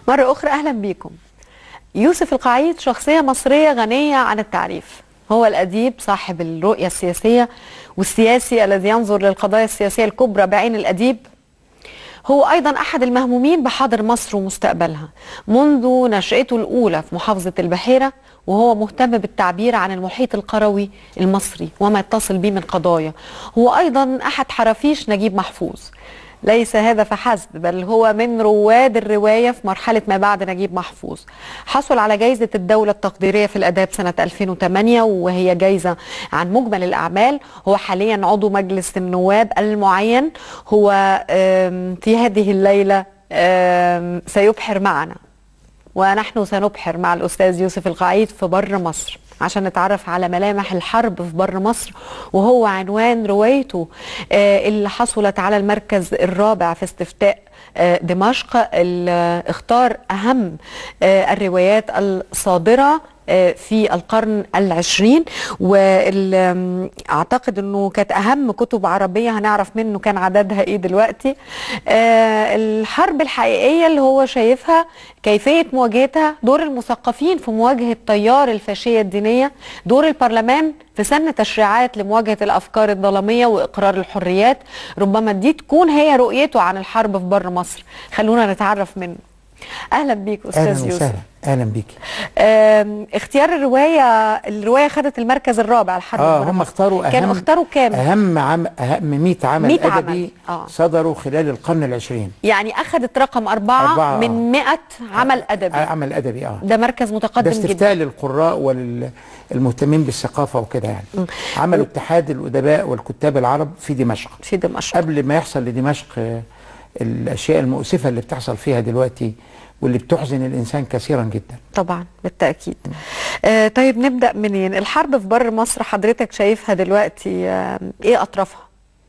مرة أخرى أهلا بكم يوسف القعيد شخصية مصرية غنية عن التعريف هو الأديب صاحب الرؤية السياسية والسياسي الذي ينظر للقضايا السياسية الكبرى بعين الأديب هو أيضا أحد المهمومين بحاضر مصر ومستقبلها منذ نشأته الأولى في محافظة البحيرة وهو مهتم بالتعبير عن المحيط القروي المصري وما يتصل به من قضايا هو أيضا أحد حرافيش نجيب محفوظ ليس هذا فحسب بل هو من رواد الرواية في مرحلة ما بعد نجيب محفوظ حصل على جائزة الدولة التقديرية في الأداب سنة 2008 وهي جائزة عن مجمل الأعمال هو حاليا عضو مجلس النواب المعين هو في هذه الليلة سيبحر معنا ونحن سنبحر مع الأستاذ يوسف القعيد في بر مصر عشان نتعرف على ملامح الحرب في بر مصر وهو عنوان روايته اللي حصلت على المركز الرابع في استفتاء دمشق اللي اختار أهم الروايات الصادرة في القرن العشرين واعتقد انه كانت اهم كتب عربيه هنعرف منه كان عددها ايه دلوقتي الحرب الحقيقيه اللي هو شايفها كيفيه مواجهتها دور المثقفين في مواجهه تيار الفاشيه الدينيه دور البرلمان في سن تشريعات لمواجهه الافكار الظلاميه واقرار الحريات ربما دي تكون هي رؤيته عن الحرب في بر مصر خلونا نتعرف منه اهلا بيك استاذ أهلاً يوسف وسهلا اهلا بيكي اختيار الروايه الروايه خدت المركز الرابع الحرب اه في هم مصر. اختاروا اهم كانوا اختاروا كام اهم عم اهم 100 عمل 100 عمل. ادبي آه. صدروا خلال القرن العشرين يعني اخذت رقم أربعة, أربعة، آه. من 100 عمل ادبي عمل ادبي اه ده مركز ده متقدم استفتاء جدا للقراء وللمهتمين بالثقافه وكده يعني عملوا اتحاد الادباء والكتاب العرب في دمشق في دمشق قبل ما يحصل لدمشق آه، الاشياء المؤسفه اللي بتحصل فيها دلوقتي واللي بتحزن الانسان كثيرا جدا طبعا بالتاكيد آه طيب نبدا منين الحرب في بر مصر حضرتك شايفها دلوقتي آه ايه اطرافها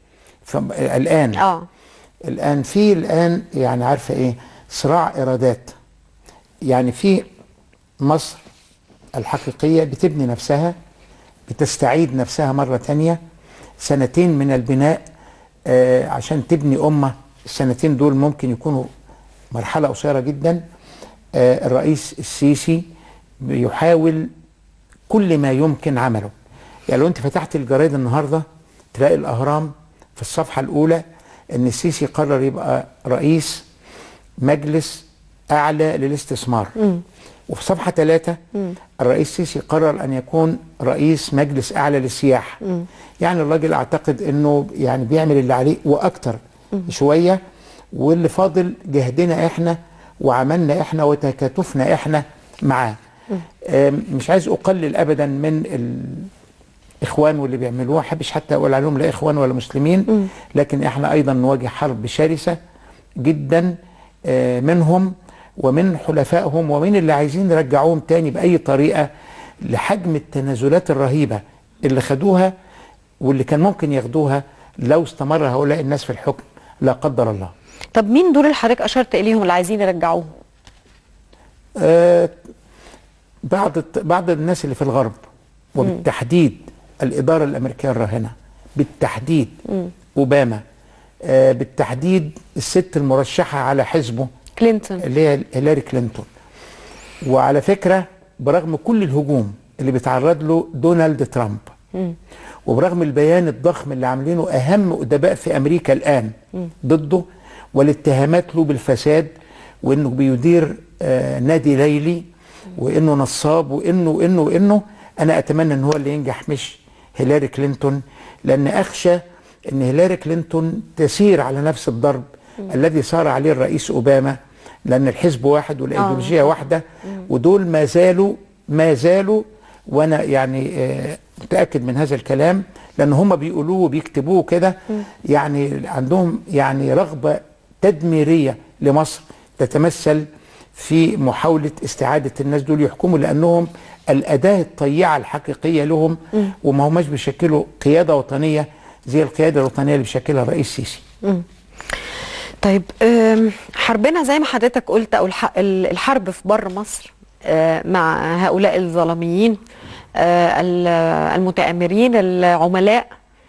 فالان اه الان في الان يعني عارفه ايه صراع ارادات يعني في مصر الحقيقيه بتبني نفسها بتستعيد نفسها مره تانية سنتين من البناء آه عشان تبني امه السنتين دول ممكن يكونوا مرحله قصيره جدا آه الرئيس السيسي بيحاول كل ما يمكن عمله يعني لو انت فتحت الجرايد النهارده تلاقي الاهرام في الصفحه الاولى ان السيسي قرر يبقى رئيس مجلس اعلى للاستثمار وفي صفحه ثلاثة الرئيس السيسي قرر ان يكون رئيس مجلس اعلى للسياحه يعني الراجل اعتقد انه يعني بيعمل اللي عليه واكتر شويه واللي فاضل جهدنا احنا وعملنا احنا وتكاتفنا احنا معاه آم، مش عايز اقلل ابدا من الاخوان واللي بيعملوه ما احبش حتى اقول عليهم لا اخوان ولا مسلمين لكن احنا ايضا نواجه حرب شرسه جدا آه، منهم ومن حلفائهم ومن اللي عايزين يرجعوهم تاني باي طريقه لحجم التنازلات الرهيبه اللي خدوها واللي كان ممكن ياخدوها لو استمر هؤلاء الناس في الحكم لا قدر الله طب مين دول اللي حضرتك اشرت اليهم اللي عايزين يرجعوهم آه، بعض الت- بعض الناس اللي في الغرب وبالتحديد الإدارة الأمريكية الراهنة بالتحديد أوباما آه، بالتحديد الست المرشحة على حزبه كلينتون اللي هي هيلاري كلينتون وعلى فكرة برغم كل الهجوم اللي بيتعرض له دونالد ترامب وبرغم البيان الضخم اللي عاملينه أهم أدباء في أمريكا الآن ضده والاتهامات له بالفساد وإنه بيدير آه، نادي ليلي وإنه نصاب وإنه وإنه وإنه أنا أتمنى إن هو اللي ينجح مش هيلاري كلينتون لأن أخشى إن هيلاري كلينتون تسير على نفس الضرب الذي سار عليه الرئيس أوباما لأن الحزب واحد والأيديولوجية واحدة ودول ما زالوا ما زالوا وانا يعني آه، متاكد من هذا الكلام لان هم بيقولوه وبيكتبوه كده يعني عندهم يعني رغبه تدميريه لمصر تتمثل في محاوله استعاده الناس دول يحكموا لانهم الاداه الطيعه الحقيقيه لهم وما هماش بيشكلوا قياده وطنيه زي القياده الوطنيه اللي بيشكلها الرئيس السيسي طيب أم، حربنا زي ما حضرتك قلت او الح- ال- الحرب في بر مصر آه، مع هؤلاء الظلميين آه، ال- المتآمرين العملاء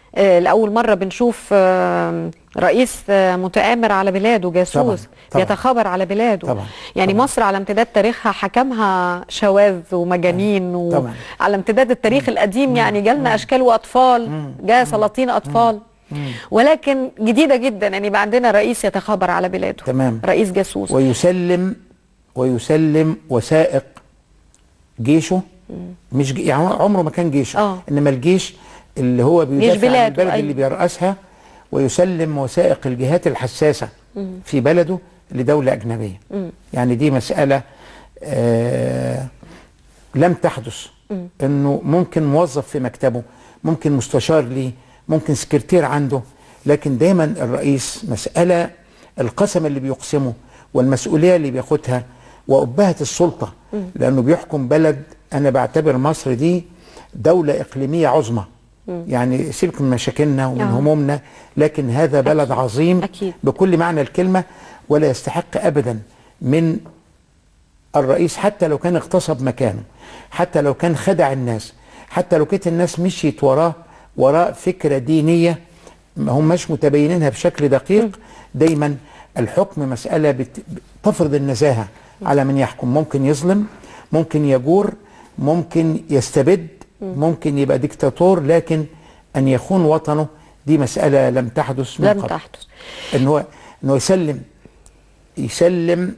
آه، لاول مره بنشوف آه، رئيس آه، متآمر على بلاده جاسوس طبعاً، طبعاً. يتخابر على بلاده طبعاً، يعني طبعاً. مصر على امتداد تاريخها حكمها شواذ ومجانين طبعاً. وعلى امتداد التاريخ القديم يعني جالنا اشكال واطفال جاء سلاطين اطفال ولكن جديده جدا ان يبقى عندنا رئيس يتخابر على بلاده تمام. رئيس جاسوس ويسلم ويسلم وثائق جيشه مش جي يعني عمره ما كان جيشه آه. انما الجيش اللي هو بيدافع عن بلاده، البلد أيوة. اللي بيرأسها ويسلم وثائق الجهات الحساسه في بلده لدوله اجنبيه يعني دي مساله آه لم تحدث انه ممكن موظف في مكتبه ممكن مستشار ليه ممكن سكرتير عنده لكن دايما الرئيس مساله القسم اللي بيقسمه والمسؤوليه اللي بياخدها وأبهة السلطه لانه بيحكم بلد انا بعتبر مصر دي دوله اقليميه عظمى يعني سيبك من مشاكلنا ومن آه. همومنا لكن هذا بلد عظيم أكيد. بكل معنى الكلمه ولا يستحق ابدا من الرئيس حتى لو كان اغتصب مكانه حتى لو كان خدع الناس حتى لو كانت الناس مشيت وراه وراء فكرة دينية ما هماش متبينينها بشكل دقيق دايما الحكم مسألة بت- تفرض النزاهة على من يحكم ممكن يظلم ممكن يجور ممكن يستبد ممكن يبقى ديكتاتور لكن أن يخون وطنه دي مسألة لم تحدث من لم قبل تحدث ان هو انه يسلم يسلم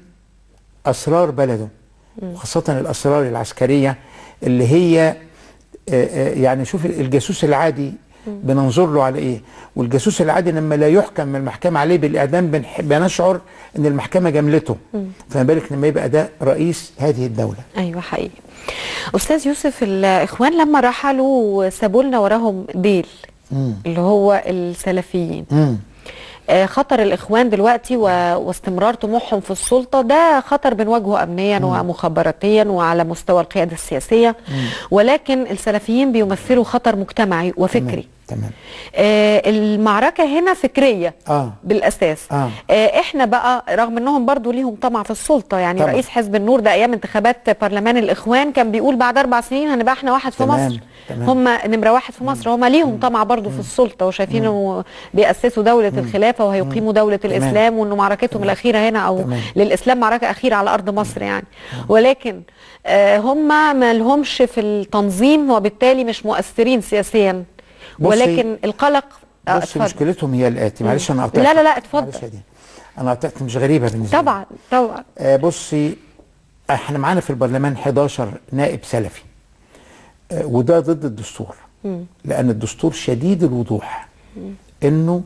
اسرار بلده وخاصه الاسرار العسكريه اللي هي آه، آه، يعني شوف الجاسوس العادي بننظر له على ايه والجاسوس العادي لما لا يحكم من المحكمه عليه بالاعدام بنح- بنشعر ان المحكمه جملته فما بالك لما يبقى ده رئيس هذه الدوله ايوه حقيقي استاذ يوسف الاخوان لما رحلوا سابوا لنا وراهم ديل اللي هو السلفيين مم. آه، خطر الاخوان دلوقتي و... واستمرار طموحهم في السلطه ده خطر بنواجهه امنيا ومخابراتيا وعلى مستوى القياده السياسيه ولكن السلفيين بيمثلوا خطر مجتمعي وفكري تمام آه المعركه هنا فكريه اه بالاساس آه. آه احنا بقى رغم انهم برضو ليهم طمع في السلطه يعني طبعا. رئيس حزب النور ده ايام انتخابات برلمان الاخوان كان بيقول بعد اربع سنين هنبقى احنا واحد في تمام، مصر تمام. هم نمره واحد في مصر هم ليهم طمع برضو في السلطه وشايفين انه بياسسوا دوله الخلافه وهيقيموا دوله تمام. الاسلام وانه معركتهم الاخيره هنا او تمام. للاسلام معركه اخيره على ارض مصر يعني ولكن آه هم ما لهمش في التنظيم وبالتالي مش مؤثرين سياسيا بصي- ولكن القلق آه، بص اتفضل. مشكلتهم هي الاتي معلش انا قطعت لا، لا، لا، اتفضل. معلش يا دي. انا قطعت مش غريبه بالنسبه لي. طبعا طبعا آه، بصي احنا معانا في البرلمان 11 نائب سلفي آه، وده ضد الدستور لان الدستور شديد الوضوح انه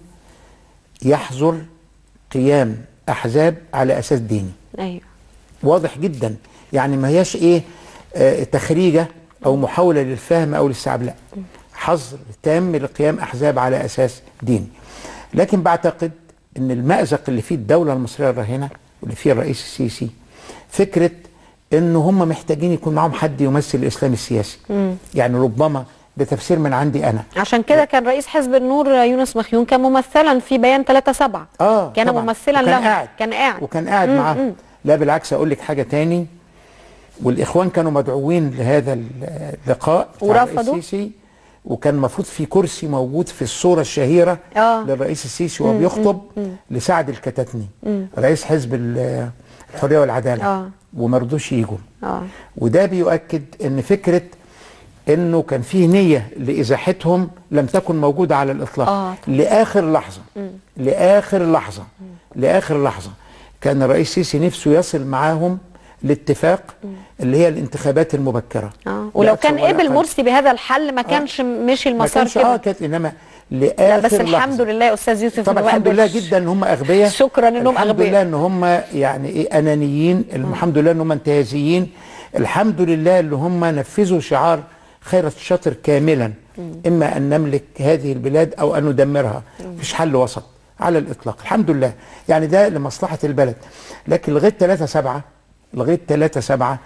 يحظر قيام احزاب على اساس ديني ايوه واضح جدا يعني ما هياش ايه آه تخريجه او محاوله للفهم او الاستيعاب لا حظر تام لقيام احزاب على اساس ديني لكن بعتقد ان المازق اللي فيه الدوله المصريه الراهنه واللي فيه الرئيس السيسي فكره ان هم محتاجين يكون معاهم حد يمثل الاسلام السياسي يعني ربما ده تفسير من عندي انا عشان كده كان رئيس حزب النور يونس مخيون كان ممثلا في بيان 3 7 اه كان طبعاً. ممثلا وكان له قاعد. كان قاعد وكان قاعد مم، معاهم مم. لا بالعكس اقول لك حاجه تاني والاخوان كانوا مدعوين لهذا اللقاء بتاع ورفضوا؟ الرئيس السيسي وكان المفروض في كرسي موجود في الصوره الشهيره آه. للرئيس السيسي وهو بيخطب لسعد الكتاتني رئيس حزب ال- الحريه والعداله آه. وما رضوش يجوا اه وده بيؤكد ان فكره انه كان فيه نيه لازاحتهم لم تكن موجوده على الاطلاق آه. لاخر لحظه لاخر لحظه لاخر لحظه كان الرئيس السيسي نفسه يصل معاهم لاتفاق اللي هي الانتخابات المبكره اه لا ولو أكثر كان ولا قبل أقل. مرسي بهذا الحل ما كانش مشي ما المسار كانش اه كده كانت انما لا لاخر بس الحمد لحظة. لله يا استاذ يوسف طبعا إنه الحمد قبل- لله جدا ان هم اغبياء شكرا انهم الحمد اغبياء لله ان هم يعني ايه انانيين الحمد لله ان هم انتهازيين الحمد لله اللي هم نفذوا شعار خير الشاطر كاملا اما ان نملك هذه البلاد او ان ندمرها مفيش حل وسط على الاطلاق الحمد لله يعني ده لمصلحه البلد لكن لغايه 3 7 لغايه 3 7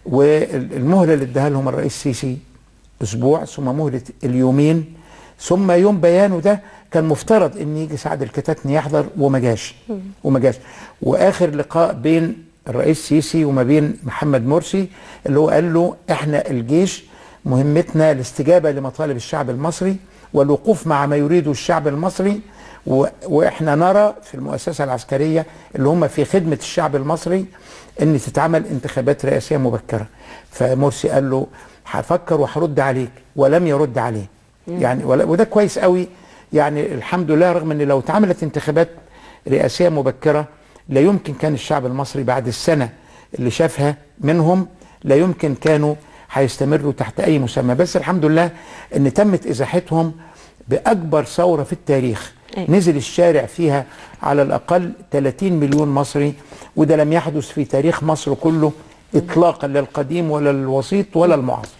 والمهله اللي اداها لهم الرئيس السيسي اسبوع ثم مهله اليومين ثم يوم بيانه ده كان مفترض ان يجي سعد الكتاتني يحضر وما جاش وما جاش واخر لقاء بين الرئيس السيسي وما بين محمد مرسي اللي هو قال له احنا الجيش مهمتنا الاستجابه لمطالب الشعب المصري والوقوف مع ما يريده الشعب المصري و... واحنا نرى في المؤسسه العسكريه اللي هم في خدمه الشعب المصري ان تتعمل انتخابات رئاسيه مبكره فمرسي قال له هفكر وهرد عليك ولم يرد عليه يعني ولا... وده كويس قوي يعني الحمد لله رغم ان لو اتعملت انتخابات رئاسيه مبكره لا يمكن كان الشعب المصري بعد السنه اللي شافها منهم لا يمكن كانوا هيستمروا تحت اي مسمى بس الحمد لله ان تمت ازاحتهم باكبر ثوره في التاريخ أيوة. نزل الشارع فيها على الاقل 30 مليون مصري وده لم يحدث في تاريخ مصر كله اطلاقا لا القديم ولا الوسيط ولا المعاصر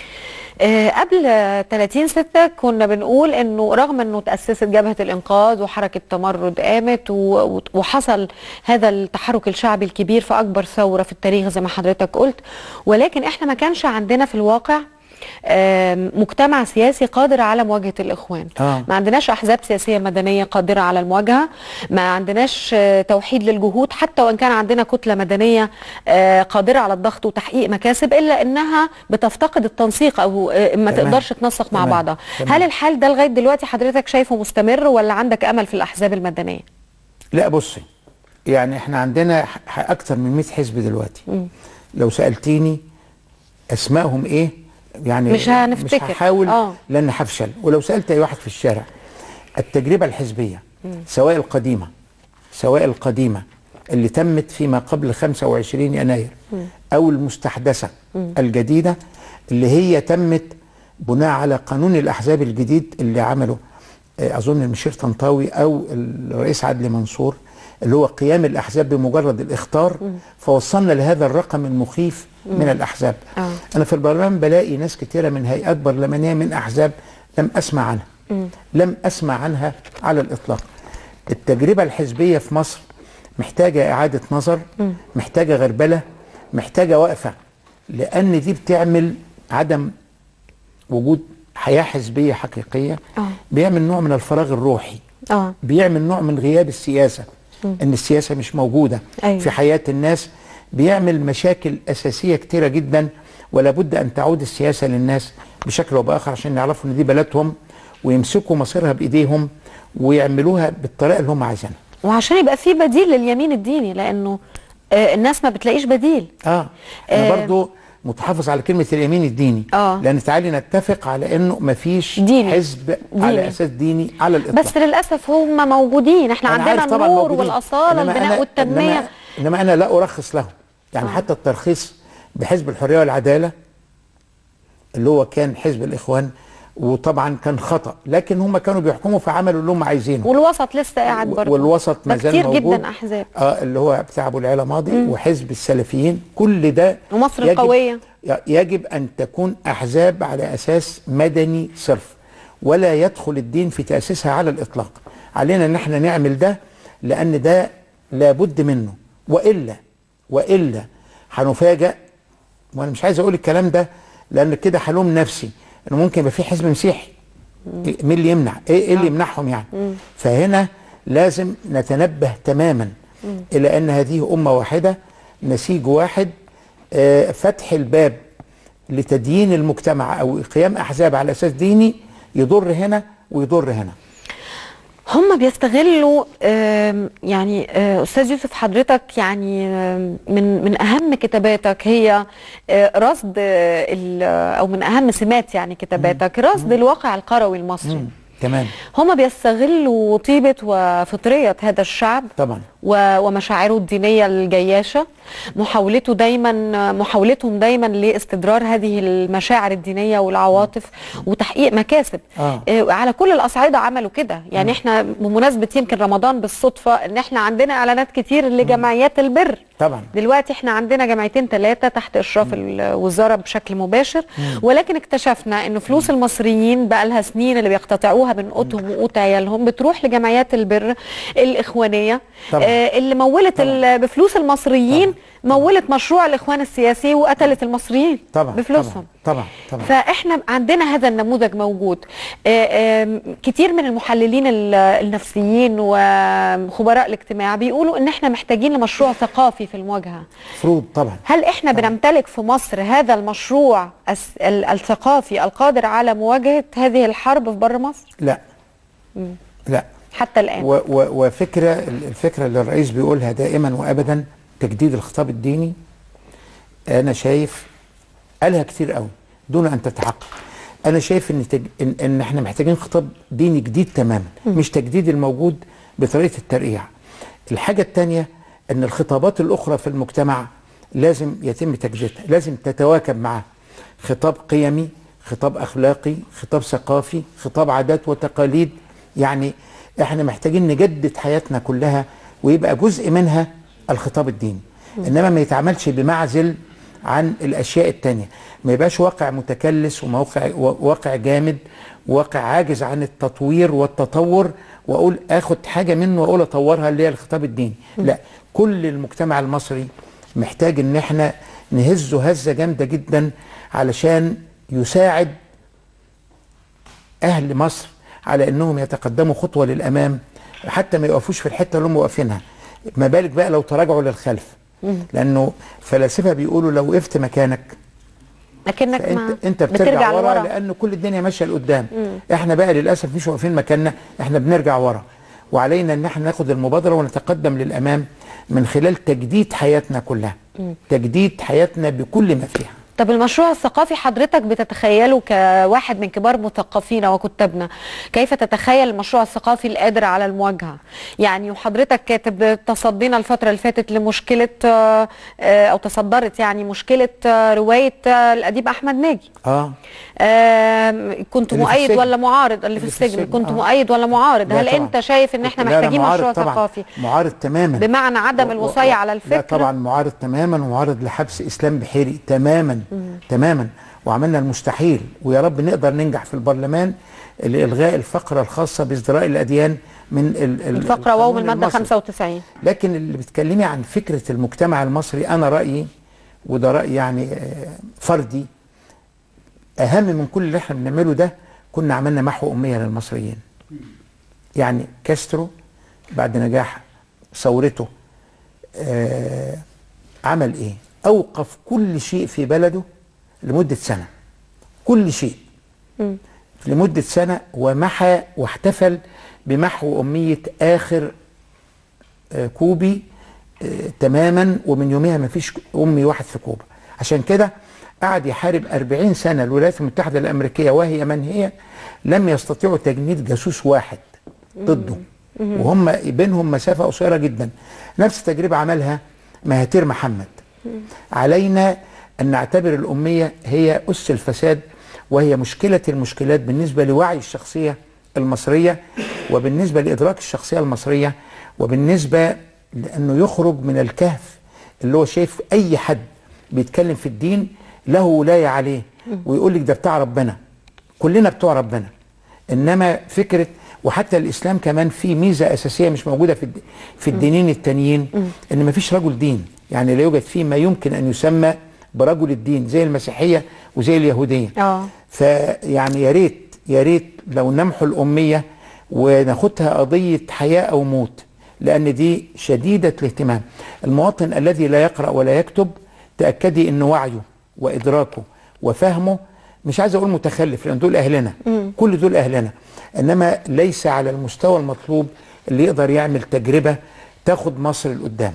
آه، قبل آه، 30 6 كنا بنقول انه رغم انه تاسست جبهه الانقاذ وحركه تمرد قامت و- و- وحصل هذا التحرك الشعبي الكبير في اكبر ثوره في التاريخ زي ما حضرتك قلت ولكن احنا ما كانش عندنا في الواقع آم، مجتمع سياسي قادر على مواجهه الاخوان آه. ما عندناش احزاب سياسيه مدنيه قادره على المواجهه ما عندناش آه، توحيد للجهود حتى وان كان عندنا كتله مدنيه آه، قادره على الضغط وتحقيق مكاسب الا انها بتفتقد التنسيق او آه، ما تمام. تقدرش تنسق مع تمام. بعضها تمام. هل الحال ده لغايه دلوقتي حضرتك شايفه مستمر ولا عندك امل في الاحزاب المدنيه لا بصي يعني احنا عندنا ح- ح- اكتر من 100 حزب دلوقتي لو سالتيني اسمائهم ايه يعني مش هنفتكر. مش هحاول آه. لان هفشل ولو سالت اي واحد في الشارع التجربه الحزبيه سواء القديمه سواء القديمه اللي تمت فيما قبل 25 يناير او المستحدثه الجديده اللي هي تمت بناء على قانون الاحزاب الجديد اللي عمله آه، اظن المشير طنطاوي او الرئيس عدلي منصور اللي هو قيام الاحزاب بمجرد الاختار فوصلنا لهذا الرقم المخيف من الاحزاب آه. انا في البرلمان بلاقي ناس كتيره من هيئات برلمانيه من احزاب لم اسمع عنها لم اسمع عنها على الاطلاق التجربه الحزبيه في مصر محتاجه اعاده نظر محتاجه غربله محتاجه وقفه لان دي بتعمل عدم وجود حياه حزبيه حقيقيه آه. بيعمل نوع من الفراغ الروحي اه بيعمل نوع من غياب السياسه ان السياسه مش موجوده أيوة. في حياه الناس بيعمل مشاكل اساسيه كتيره جدا ولا بد ان تعود السياسه للناس بشكل او باخر عشان يعرفوا ان دي بلدهم ويمسكوا مصيرها بايديهم ويعملوها بالطريقه اللي هم عايزينها وعشان يبقى في بديل لليمين الديني لانه آه، الناس ما بتلاقيش بديل اه انا آه. برضو متحفظ على كلمه اليمين الديني آه. لان تعالي نتفق على انه مفيش ديني. حزب ديني. على اساس ديني على الاطلاق بس للاسف هم موجودين احنا أنا عندنا عارف طبعاً النور موجودين. والاصاله إنما البناء أنا- والتنميه إنما, انما انا لا ارخص لهم يعني آه. آه. حتى الترخيص بحزب الحريه والعداله اللي هو كان حزب الاخوان وطبعا كان خطا لكن هم كانوا بيحكموا فعملوا اللي هم عايزينه والوسط لسه قاعد برضه والوسط ده ما زال كتير موجود جدا احزاب اه اللي هو بتاع ابو العلا ماضي وحزب السلفيين كل ده ومصر يجب- القوية. يجب ان تكون احزاب على اساس مدني صرف ولا يدخل الدين في تاسيسها على الاطلاق علينا ان احنا نعمل ده لان ده لابد منه والا والا هنفاجئ وانا مش عايز اقول الكلام ده لان كده هلوم نفسي انه ممكن يبقى في حزب مسيحي إيه- مين اللي يمنع ايه إيه اللي يمنعهم يعني فهنا لازم نتنبه تماما الى ان هذه امه واحده نسيج واحد آه، فتح الباب لتديين المجتمع او قيام احزاب على اساس ديني يضر هنا ويضر هنا هم بيستغلوا آم، يعني آه، استاذ يوسف حضرتك يعني آم، من من اهم كتاباتك هي آه، رصد آه، ال- او من اهم سمات يعني كتاباتك رصد الواقع القروي المصري تمام هم بيستغلوا طيبه وفطريه هذا الشعب طبعا و- ومشاعره الدينيه الجياشه محاولته دايما محاولتهم دايما لاستدرار هذه المشاعر الدينيه والعواطف وتحقيق مكاسب آه. آه، على كل الاصعده عملوا كده يعني احنا بمناسبه يمكن رمضان بالصدفه ان احنا عندنا اعلانات كتير لجمعيات البر طبعا دلوقتي احنا عندنا جمعيتين ثلاثه تحت اشراف الوزاره بشكل مباشر ولكن اكتشفنا ان فلوس المصريين بقى لها سنين اللي بيقتطعوها من قوتهم وقوت عيالهم بتروح لجمعيات البر الاخوانيه طبعاً. آه، اللي مولت ال- بفلوس المصريين مولت مشروع الاخوان السياسي وقتلت المصريين طبعا بفلوسهم طبعا طبعا فاحنا عندنا هذا النموذج موجود آه، آم، كتير من المحللين ال- النفسيين وخبراء الاجتماع بيقولوا ان احنا محتاجين لمشروع ثقافي في المواجهه مفروض طبعا هل احنا بنمتلك في مصر هذا المشروع الس- ال- الثقافي القادر على مواجهه هذه الحرب في بره مصر لا لا حتى الان و و وفكره الفكره اللي الرئيس بيقولها دائما وابدا تجديد الخطاب الديني انا شايف قالها كتير قوي دون ان تتحقق انا شايف ان تج... إن, ان احنا محتاجين خطاب ديني جديد تماما مش تجديد الموجود بطريقه الترقيع الحاجه الثانيه ان الخطابات الاخرى في المجتمع لازم يتم تجديدها لازم تتواكب معها خطاب قيمي خطاب اخلاقي خطاب ثقافي خطاب عادات وتقاليد يعني احنا محتاجين نجدد حياتنا كلها ويبقى جزء منها الخطاب الديني انما ما يتعملش بمعزل عن الاشياء التانية ما يبقاش واقع متكلس وموقع واقع جامد واقع عاجز عن التطوير والتطور واقول اخد حاجه منه واقول اطورها اللي هي الخطاب الديني لا كل المجتمع المصري محتاج ان احنا نهزه هزه جامده جدا علشان يساعد اهل مصر على انهم يتقدموا خطوه للامام حتى ما يقفوش في الحته اللي هم واقفينها ما بالك بقى لو تراجعوا للخلف لانه فلاسفه بيقولوا لو وقفت مكانك لكنك ما انت انت بترجع, ورا, لان كل الدنيا ماشيه لقدام احنا بقى للاسف مش واقفين مكاننا احنا بنرجع ورا وعلينا ان احنا ناخد المبادره ونتقدم للامام من خلال تجديد حياتنا كلها تجديد حياتنا بكل ما فيها طب المشروع الثقافي حضرتك بتتخيله كواحد من كبار مثقفين وكتابنا كيف تتخيل المشروع الثقافي القادر على المواجهة يعني وحضرتك كاتب تصدينا الفترة اللي فاتت لمشكلة آه، آه، أو تصدرت يعني مشكلة آه، رواية آه، الأديب أحمد ناجي اه آم، كنت اللي في مؤيد السجن. ولا معارض اللي في اللي في السجن السجن، كنت آه. مؤيد ولا معارض لا هل طبعاً. أنت شايف إن احنا لا، لا، محتاجين معارض مشروع طبعاً. ثقافي معارض تماما بمعنى عدم و- و- الوصاية على لا الفكر طبعا معارض تماما ومعارض لحبس اسلام بحيري تماما تماما وعملنا المستحيل ويا رب نقدر ننجح في البرلمان لالغاء الفقره الخاصه بازدراء الاديان من ال- ال- الفقرة واو من القانون المادة المصري. 95 لكن اللي بتكلمي عن فكره المجتمع المصري انا رايي وده راي يعني آه، فردي اهم من كل اللي احنا بنعمله ده كنا عملنا محو اميه للمصريين يعني كاسترو بعد نجاح ثورته آه عمل ايه اوقف كل شيء في بلده لمده سنه كل شيء لمده سنه ومحى واحتفل بمحو اميه اخر آه، كوبي آه، تماما ومن يومها ما فيش امي واحد في كوبا عشان كده قعد يحارب 40 سنه الولايات المتحده الامريكيه وهي من هي لم يستطيعوا تجنيد جاسوس واحد ضده وهم بينهم مسافه قصيره جدا نفس التجربه عملها مهاتير محمد علينا ان نعتبر الاميه هي اس الفساد وهي مشكله المشكلات بالنسبه لوعي الشخصيه المصريه وبالنسبه لادراك الشخصيه المصريه وبالنسبه لانه يخرج من الكهف اللي هو شايف اي حد بيتكلم في الدين له ولايه عليه ويقول لك ده بتاع ربنا كلنا بتوع ربنا انما فكره وحتى الاسلام كمان في ميزه اساسيه مش موجوده في الد- في الدينين التانيين ان ما فيش رجل دين يعني لا يوجد فيه ما يمكن ان يسمى برجل الدين زي المسيحيه وزي اليهوديه اه فيعني يا ريت يا ريت لو نمحو الاميه وناخدها قضيه حياه او موت لان دي شديده الاهتمام المواطن الذي لا يقرا ولا يكتب تاكدي ان وعيه وادراكه وفهمه مش عايز اقول متخلف لان دول اهلنا كل دول اهلنا انما ليس على المستوى المطلوب اللي يقدر يعمل تجربه تاخد مصر لقدام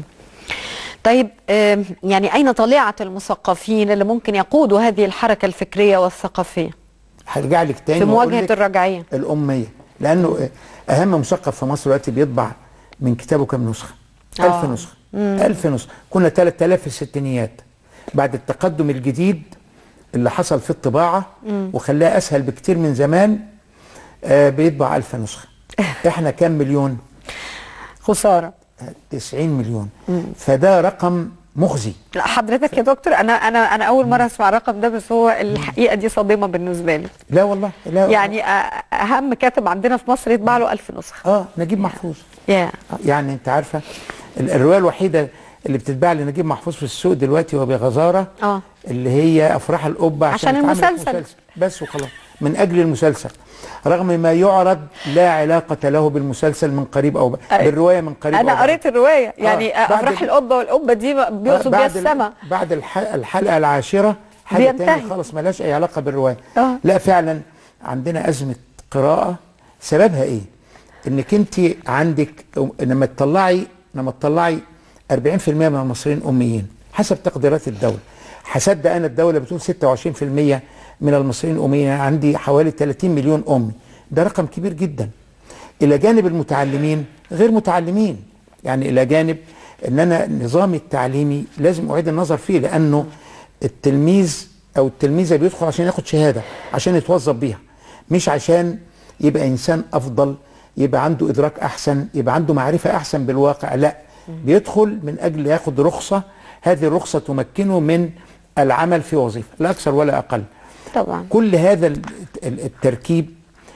طيب آم، يعني أين طليعة المثقفين اللي ممكن يقودوا هذه الحركة الفكرية والثقافية هرجع لك تاني في وأقول مواجهة لك الرجعية الأمية لأنه أهم مثقف في مصر دلوقتي بيطبع من كتابه كام نسخة؟ آه. ألف نسخة ألف نسخة كنا 3000 في الستينيات بعد التقدم الجديد اللي حصل في الطباعة وخلاها أسهل بكتير من زمان آه بيطبع ألف نسخة إحنا كام مليون؟ خسارة 90 مليون فده رقم مخزي لا حضرتك يا دكتور أنا أنا أنا أول مرة أسمع الرقم ده بس هو الحقيقة دي صادمة بالنسبة لي لا والله لا يعني أ- اهم كاتب عندنا في مصر يطبع له 1000 نسخه اه نجيب محفوظ يا آه، يعني انت عارفه ال- الروايه الوحيده اللي بتتباع لنجيب محفوظ في السوق دلوقتي وبغزاره اه اللي هي افراح القبه عشان اتعملت في المسلسل. بس وخلاص من اجل المسلسل رغم ما يعرض لا علاقه له بالمسلسل من قريب او ب... أي. بالروايه من قريب أو انا بعيد. قريت الروايه يعني آه، بعد افراح ال- القبه والقبه دي بيقصد بيها بعد ال- السما بعد الح... الحلقه العاشره حاجه بينتهي. تاني خالص ملهاش اي علاقه بالروايه آه. لا فعلا عندنا ازمه قراءه سببها ايه انك انت عندك لما تطلعي لما تطلعي 40% من المصريين اميين حسب تقديرات الدوله هصدق انا الدوله بتقول 26% من المصريين اميين يعني عندي حوالي 30 مليون امي ده رقم كبير جدا الى جانب المتعلمين غير متعلمين يعني الى جانب ان انا نظامي التعليمي لازم اعيد النظر فيه لانه التلميذ او التلميذه بيدخل عشان ياخد شهاده عشان يتوظف بيها مش عشان يبقى انسان افضل يبقى عنده ادراك احسن يبقى عنده معرفه احسن بالواقع لا بيدخل من اجل ياخد رخصه هذه الرخصه تمكنه من العمل في وظيفه لا اكثر ولا اقل طبعا كل هذا ال- ال- التركيب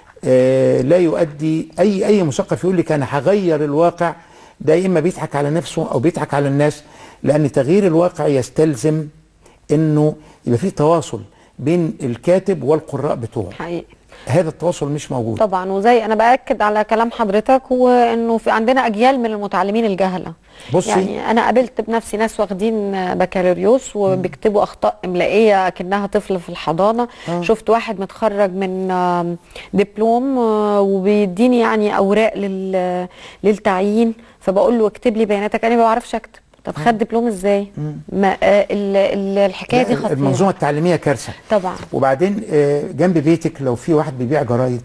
آه، لا يؤدي اي اي مثقف يقول لك انا هغير الواقع ده يا اما بيضحك على نفسه او بيضحك على الناس لان تغيير الواقع يستلزم انه يبقى في تواصل بين الكاتب والقراء بتوعه حقيقي هذا التواصل مش موجود طبعا وزي انا باكد على كلام حضرتك وانه في عندنا اجيال من المتعلمين الجهله بصي. يعني انا قابلت بنفسي ناس واخدين بكالوريوس وبيكتبوا اخطاء املائيه اكنها طفل في الحضانه آه. شفت واحد متخرج من آم، دبلوم آه، وبيديني يعني اوراق لل للتعيين فبقول له اكتب لي بياناتك انا ما بعرفش اكتب طب خد دبلوم ازاي ما آه، ال- ال- الحكايه دي لا، خطيره المنظومه التعليميه كارثه طبعا وبعدين آه، جنب بيتك لو في واحد بيبيع جرايد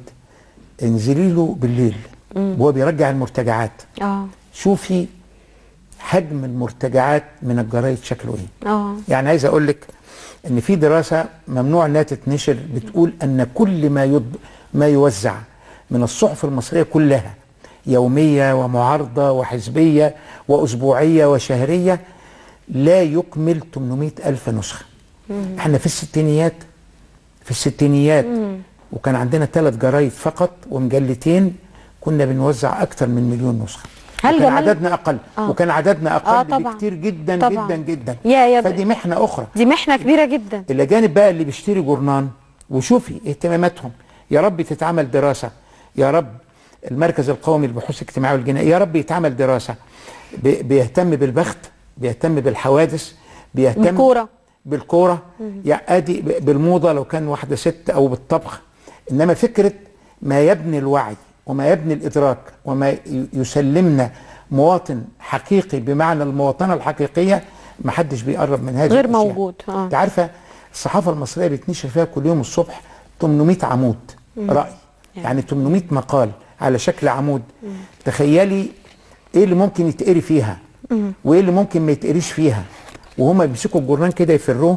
انزلي له بالليل وهو بيرجع المرتجعات اه شوفي حجم المرتجعات من الجرايد شكله ايه اه يعني عايز اقول لك ان في دراسه ممنوع انها تتنشر بتقول ان كل ما يض... ما يوزع من الصحف المصريه كلها يوميه ومعارضه وحزبيه واسبوعيه وشهريه لا يكمل 800 الف نسخه احنا في الستينيات في الستينيات وكان عندنا ثلاث جرايد فقط ومجلتين كنا بنوزع اكثر من مليون نسخه هل وكان جمال- عددنا اقل آه. وكان عددنا اقل آه طبعا. بكتير جدا طبعا. جدا جدا يا- يا ب- فدي محنه اخرى دي محنه كبيره جدا الى جانب بقى اللي بيشتري جورنان وشوفي اهتماماتهم يا رب تتعمل دراسه يا رب المركز القومي للبحوث الاجتماعيه والجنائيه يا رب يتعمل دراسه بي- بيهتم بالبخت بيهتم بالحوادث بيهتم بالكورة. بالكوره يعني ادي ب- بالموضه لو كان واحده ست او بالطبخ انما فكره ما يبني الوعي وما يبني الادراك وما ي- يسلمنا مواطن حقيقي بمعنى المواطنه الحقيقيه ما حدش بيقرب من هذه غير الأشياء. موجود، آه. انت عارفه الصحافه المصريه بتنشر فيها كل يوم الصبح 800 عمود راي يعني 800 مقال على شكل عمود تخيلي ايه اللي ممكن يتقري فيها وايه اللي ممكن ما يتقريش فيها وهما بيمسكوا الجورنان كده يفروه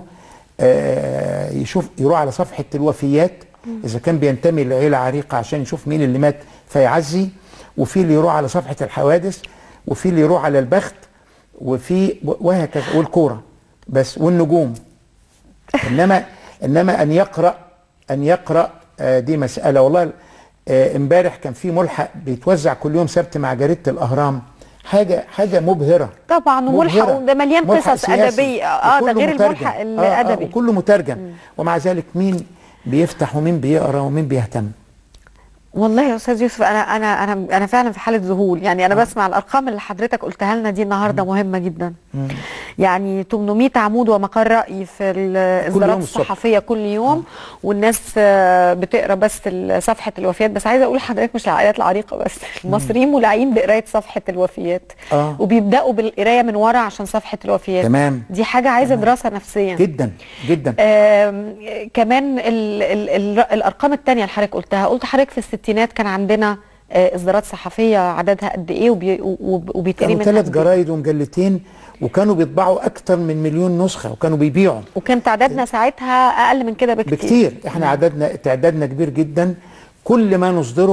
آه يشوف يروح على صفحه الوفيات اذا كان بينتمي لعيله عريقه عشان يشوف مين اللي مات فيعزي وفي اللي يروح على صفحه الحوادث وفي اللي يروح على البخت وفي وهكذا والكوره بس والنجوم انما انما ان يقرا ان يقرا آه، دي مساله والله آه، امبارح كان في ملحق بيتوزع كل يوم سبت مع جريده الاهرام حاجه حاجه مبهره طبعا وملحق مبهرة. وده مليان ملحق قصص سياسي. ادبيه اه ده وكله غير مترجم. الملحق آه، آه، الادبي وكله مترجم ومع ذلك مين بيفتح ومين بيقرا ومين بيهتم والله يا استاذ يوسف انا انا انا انا فعلا في حاله ذهول يعني انا بسمع الارقام اللي حضرتك قلتها لنا دي النهارده مهمه جدا يعني 800 عمود ومقال راي في الاصدارات يوم الصبح. الصحفيه كل يوم والناس آه، بتقرا بس ال- صفحه الوفيات بس عايزه اقول لحضرتك مش العائلات العريقه بس المصريين مولعين بقرايه صفحه الوفيات آه. وبيبداوا بالقرايه من ورا عشان صفحه الوفيات تمام. دي حاجه عايزه دراسه نفسيا جدا جدا آم، كمان ال ال ال الارقام الثانيه اللي حضرتك قلتها قلت حضرتك في الستينات كان عندنا آه، اصدارات صحفيه عددها قد ايه وبي وب- وبيتقري كانوا منها ثلاث قد إيه؟ جرايد ومجلتين وكانوا بيطبعوا اكتر من مليون نسخه وكانوا بيبيعوا وكان تعدادنا ساعتها اقل من كده بكتير بكتير احنا عددنا تعدادنا كبير جدا كل ما نصدره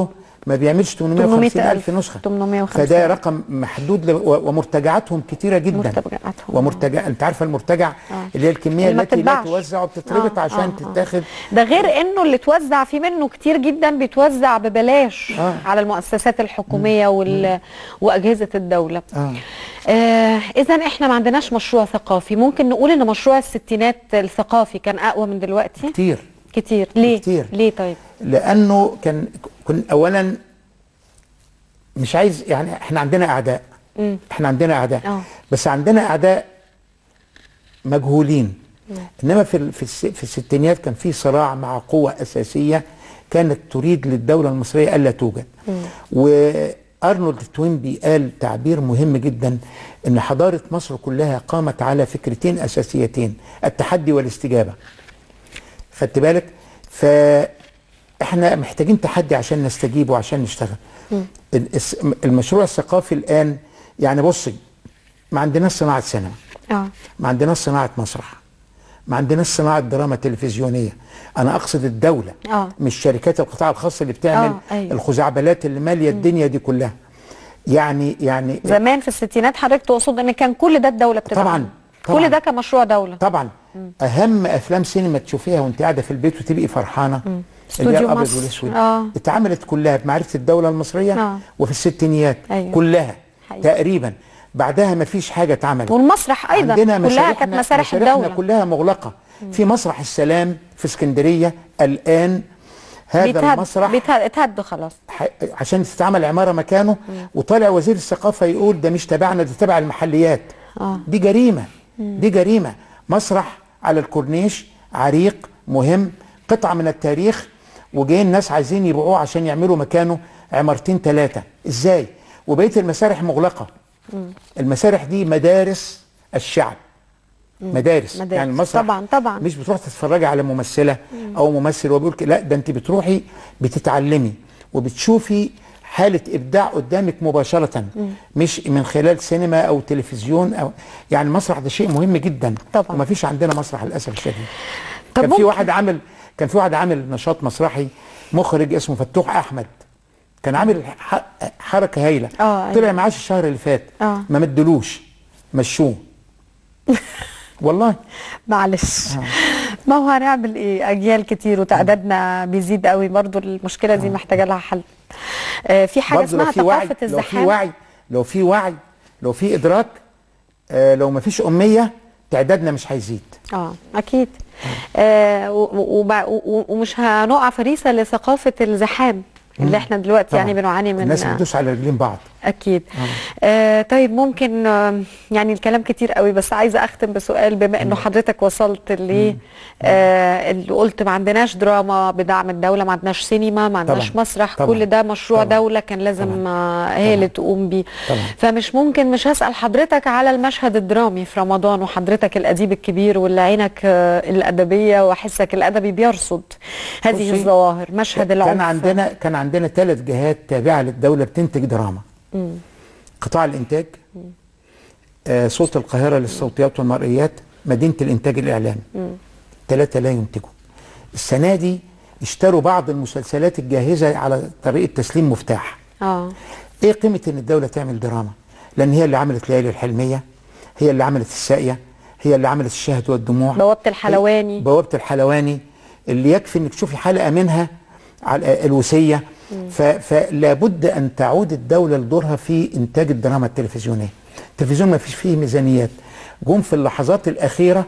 ما بيعملش 850 ألف 800,000 نسخة 850 فده رقم محدود ل... و- ومرتجعاتهم كتيرة جدا مرتجعاتهم. ومرتجع انت عارفه المرتجع آه. اللي هي الكمية اللي ما التي لا بتتباعش. توزع وبتتربط آه، عشان آه، آه. تتاخد ده غير انه اللي توزع فيه منه كتير جدا بيتوزع ببلاش آه. على المؤسسات الحكوميه وال... واجهزه الدوله اه آه اذا احنا ما عندناش مشروع ثقافي ممكن نقول ان مشروع الستينات الثقافي كان اقوى من دلوقتي كتير كتير ليه كتير. ليه طيب لانه كان كن اولا مش عايز يعني احنا عندنا اعداء مم. احنا عندنا اعداء آه. بس عندنا اعداء مجهولين انما في ال- في الس- في الستينيات كان في صراع مع قوه اساسيه كانت تريد للدوله المصريه الا توجد وارنولد توينبي قال تعبير مهم جدا ان حضاره مصر كلها قامت على فكرتين اساسيتين التحدي والاستجابه خدت بالك فاحنا محتاجين تحدي عشان نستجيب وعشان نشتغل ال- الس- المشروع الثقافي الان يعني بصي ما عندناش صناعه سينما اه ما عندناش صناعه مسرح ما عندناش صناعه دراما تلفزيونيه انا اقصد الدوله آه. مش شركات القطاع الخاص اللي بتعمل آه، أيوة. الخزعبلات اللي ماليه الدنيا دي كلها يعني يعني زمان في الستينات حضرتك تقصد ان كان كل ده الدوله بتدعمه طبعاً، طبعاً. كل ده كمشروع دوله طبعا اهم افلام سينما تشوفيها وانت قاعده في البيت وتبقي فرحانه اللي هي استوديو الابيض مصر. والاسود آه. اتعملت كلها بمعرفه الدوله المصريه آه. وفي الستينيات أيوة. كلها حقيقي. تقريبا بعدها ما فيش حاجه اتعملت والمسرح ايضا عندنا كلها مسارحنا- كانت مسارح مسارحنا الدوله كلها مغلقه في مسرح السلام في اسكندريه الان هذا بيتهد المسرح بيتهد اتهدوا خلاص ح- عشان تتعمل عماره مكانه وطالع وزير الثقافه يقول ده مش تبعنا ده تبع المحليات آه. دي جريمه دي جريمه مسرح على الكورنيش عريق مهم قطعه من التاريخ وجايين ناس عايزين يبيعوه عشان يعملوا مكانه عمارتين ثلاثه ازاي وبقيه المسارح مغلقه المسارح دي مدارس الشعب مدارس. مدارس. يعني المسرح طبعاً، طبعاً. مش بتروح تتفرجي على ممثله او ممثل وبيقول ك- لا ده انت بتروحي بتتعلمي وبتشوفي حاله ابداع قدامك مباشره مش من خلال سينما او تلفزيون او يعني المسرح ده شيء مهم جدا طبعاً. وما فيش عندنا مسرح للاسف الشديد طب كان في ممكن- واحد عامل كان في واحد عامل نشاط مسرحي مخرج اسمه فتوح احمد كان عامل ح- حركه هايله آه، أيوة. طلع معاش الشهر اللي فات آه. ما مدلوش مشوه والله معلش ما هو هنعمل ايه اجيال كتير وتعدادنا بيزيد قوي برضو المشكله دي محتاجه لها حل آه في حاجه برضه لو اسمها في وعي ثقافه لو في الزحام وعي لو في وعي لو في ادراك آه لو ما فيش اميه تعدادنا مش هيزيد اه اكيد آه و- و- وب- و- ومش هنقع فريسه لثقافه الزحام اللي احنا دلوقتي طبعاً. يعني بنعاني من الناس بتدوس على رجلين بعض اكيد آه طيب ممكن آه يعني الكلام كتير قوي بس عايزه اختم بسؤال بما انه حضرتك وصلت ل آه اللي قلت ما عندناش دراما بدعم الدوله ما عندناش سينما ما عندناش طبعاً. مسرح طبعاً. كل ده مشروع طبعاً. دوله كان لازم طبعاً. آه هي اللي تقوم بيه طبعاً. فمش ممكن مش هسال حضرتك على المشهد الدرامي في رمضان وحضرتك الاديب الكبير واللي عينك آه الادبيه وحسك الادبي بيرصد هذه بصي، الظواهر مشهد العنف كان عندنا كان عندنا ثلاث جهات تابعه للدوله بتنتج دراما قطاع الانتاج آه صوت القاهره للصوتيات والمرئيات مدينه الانتاج الاعلامي ثلاثه لا ينتجوا السنه دي اشتروا بعض المسلسلات الجاهزه على طريقه تسليم مفتاح اه ايه قيمه ان الدوله تعمل دراما لان هي اللي عملت ليالي الحلميه هي اللي عملت الساقيه هي اللي عملت الشهد والدموع بوابة الحلواني. بوابه الحلواني اللي يكفي انك تشوفي حلقه منها على الوسيه ف- فلا بد ان تعود الدوله لدورها في انتاج الدراما التلفزيونيه التلفزيون ما فيش فيه ميزانيات جم في اللحظات الاخيره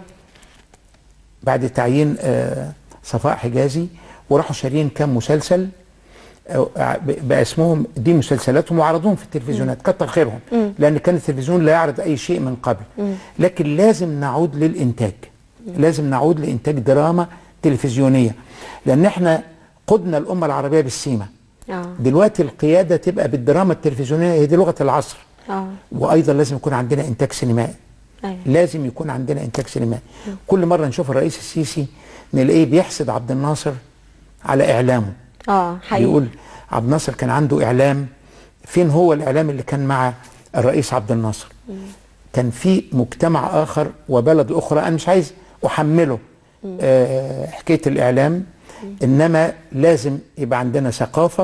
بعد تعيين آه، صفاء حجازي وراحوا شاريين كام مسلسل آه، ب- بقى اسمهم دي مسلسلاتهم وعرضوهم في التلفزيونات كتر خيرهم لان كان التلفزيون لا يعرض اي شيء من قبل لكن لازم نعود للانتاج لازم نعود لانتاج دراما تلفزيونيه لان احنا قدنا الامه العربيه بالسيما اه دلوقتي القياده تبقى بالدراما التلفزيونيه هي دي لغه العصر اه وايضا لازم يكون عندنا انتاج سينمائي ايوه لازم يكون عندنا انتاج سينمائي كل مره نشوف الرئيس السيسي نلاقيه بيحسد عبد الناصر على اعلامه اه حقيقي بيقول عبد الناصر كان عنده اعلام فين هو الاعلام اللي كان مع الرئيس عبد الناصر كان في مجتمع اخر وبلد اخرى انا مش عايز احمله آه حكايه الاعلام انما لازم يبقى عندنا ثقافه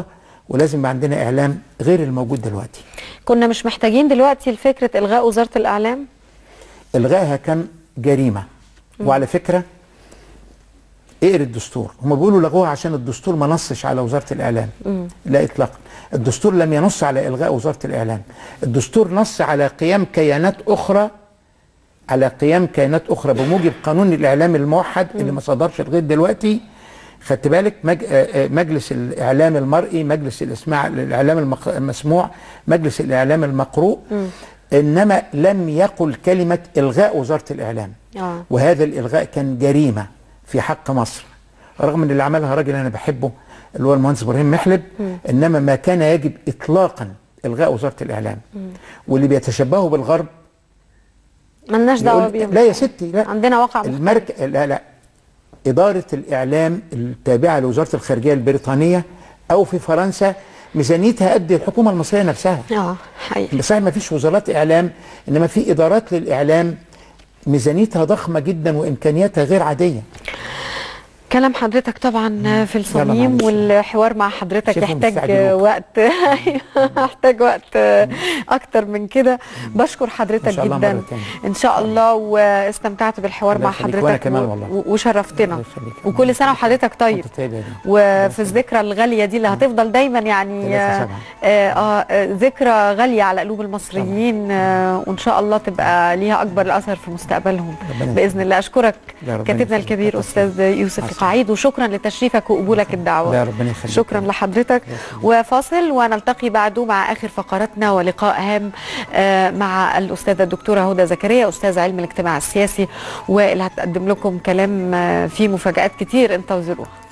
ولازم يبقى عندنا اعلام غير الموجود دلوقتي كنا مش محتاجين دلوقتي لفكره الغاء وزاره الاعلام الغائها كان جريمه وعلى فكره اقرا الدستور هم بيقولوا لغوها عشان الدستور ما نصش على وزاره الاعلام لا اطلاقا الدستور لم ينص على الغاء وزاره الاعلام الدستور نص على قيام كيانات اخرى على قيام كيانات اخرى بموجب قانون الاعلام الموحد اللي ما صدرش لغايه دلوقتي خدت بالك مج... آه، آه، مجلس الاعلام المرئي مجلس الاسماع الاعلام المق... المسموع مجلس الاعلام المقروء انما لم يقل كلمه الغاء وزاره الاعلام اه وهذا الالغاء كان جريمه في حق مصر رغم ان اللي عملها راجل انا بحبه اللي هو المهندس ابراهيم محلب انما ما كان يجب اطلاقا الغاء وزاره الاعلام واللي بيتشبهوا بالغرب ملناش دعوه يقول بيهم لا يا ستي لا عندنا واقع مختلف. المرك لا لا إدارة الإعلام التابعة لوزارة الخارجية البريطانية أو في فرنسا ميزانيتها قد الحكومة المصرية نفسها اه حقيقي صحيح ما فيش وزارات إعلام إنما في إدارات للإعلام ميزانيتها ضخمة جدا وإمكانياتها غير عادية كلام حضرتك طبعا في الصميم معلش. والحوار مع حضرتك شايفهم يحتاج مستعجلوك. وقت يحتاج وقت اكتر من كده بشكر حضرتك إن شاء الله جدا مرة تانية. ان شاء الله واستمتعت بالحوار الله مع يخليك، حضرتك وأنا كمان و- والله. و- وشرفتنا الله يخليك. وكل سنه وحضرتك طيب وأنت طيب يا دي. وفي الذكرى الغاليه دي اللي هتفضل دايما يعني ثلاثة آه سبعة. آه آه ذكرى غاليه على قلوب المصريين آه وان شاء الله تبقى ليها اكبر الاثر في مستقبلهم ربنا باذن الله اشكرك لا، ربنا كاتبنا يخليك. الكبير كتر استاذ يوسف عسل. القعيد وشكرا لتشريفك وقبولك الدعوه لا ربنا يخليك شكرا لحضرتك وفاصل ونلتقي بعده مع اخر فقراتنا ولقاء هام آه، مع الاستاذه الدكتوره هدى زكريا استاذ علم الاجتماع السياسي واللي هتقدم لكم كلام آه، فيه مفاجات كتير انتظروها